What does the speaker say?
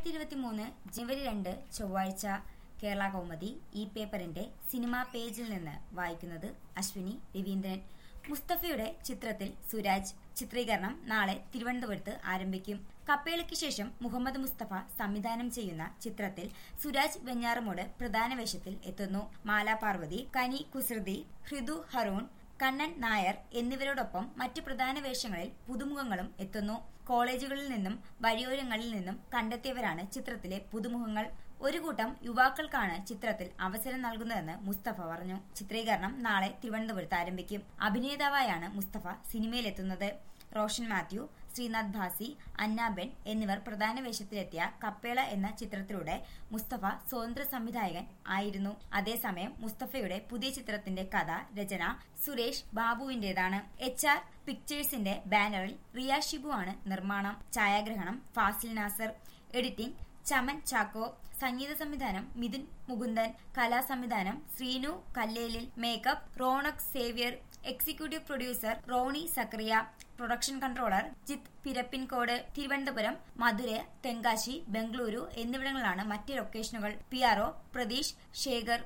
രണ്ടായിരത്തി ഇരുപത്തി മൂന്ന് ജനുവരി രണ്ട് ചൊവ്വാഴ്ച കേരള കൗമുദി ഈ പേപ്പറിന്റെ സിനിമാ പേജിൽ നിന്ന് വായിക്കുന്നത് അശ്വിനി രവീന്ദ്രൻ മുസ്തഫയുടെ ചിത്രത്തിൽ സുരാജ് ചിത്രീകരണം നാളെ തിരുവനന്തപുരത്ത് ആരംഭിക്കും കപ്പേളയ്ക്ക് ശേഷം മുഹമ്മദ് മുസ്തഫ സംവിധാനം ചെയ്യുന്ന ചിത്രത്തിൽ സുരാജ് വെഞ്ഞാറമൂട് പ്രധാന വേഷത്തിൽ എത്തുന്നു മാല പാർവതി കനി കുസൃതി ഹൃദു ഹറൂൺ കണ്ണൻ നായർ എന്നിവരോടൊപ്പം മറ്റ് പ്രധാന വേഷങ്ങളിൽ പുതുമുഖങ്ങളും എത്തുന്നു കോളേജുകളിൽ നിന്നും വഴിയോരങ്ങളിൽ നിന്നും കണ്ടെത്തിയവരാണ് ചിത്രത്തിലെ പുതുമുഖങ്ങൾ ഒരു കൂട്ടം യുവാക്കൾക്കാണ് ചിത്രത്തിൽ അവസരം നൽകുന്നതെന്ന് മുസ്തഫ പറഞ്ഞു ചിത്രീകരണം നാളെ തിരുവനന്തപുരത്ത് ആരംഭിക്കും അഭിനേതാവായാണ് മുസ്തഫ സിനിമയിലെത്തുന്നത് റോഷൻ മാത്യു ശ്രീനാഥ് ഭാസി അന്നാബെൻ എന്നിവർ പ്രധാന വേഷത്തിലെത്തിയ കപ്പേള എന്ന ചിത്രത്തിലൂടെ മുസ്തഫ സ്വതന്ത്ര സംവിധായകൻ ആയിരുന്നു അതേസമയം മുസ്തഫയുടെ പുതിയ ചിത്രത്തിന്റെ കഥ രചന സുരേഷ് ബാബുവിന്റേതാണ് എച്ച് ആർ പിക്ചേഴ്സിന്റെ ബാനറിൽ റിയ ഷിബു ആണ് നിർമ്മാണം ഛായാഗ്രഹണം ഫാസിൽ നാസർ എഡിറ്റിംഗ് ചമൻ ചാക്കോ സംഗീത സംവിധാനം മിഥുൻ മുകുന്ദൻ കലാസംവിധാനം Sreenu Kallelil makeup Ronak Xavier executive producer Ronnie Zacharia production controller Jith Pirappancode Thiruvananthapuram Madurai Tenkasi Bengaluru എന്നിവിടങ്ങളിലാണ് മറ്റ് ലൊക്കേഷനുകൾ പി ആർഒ പ്രതീഷ് ശേഖർ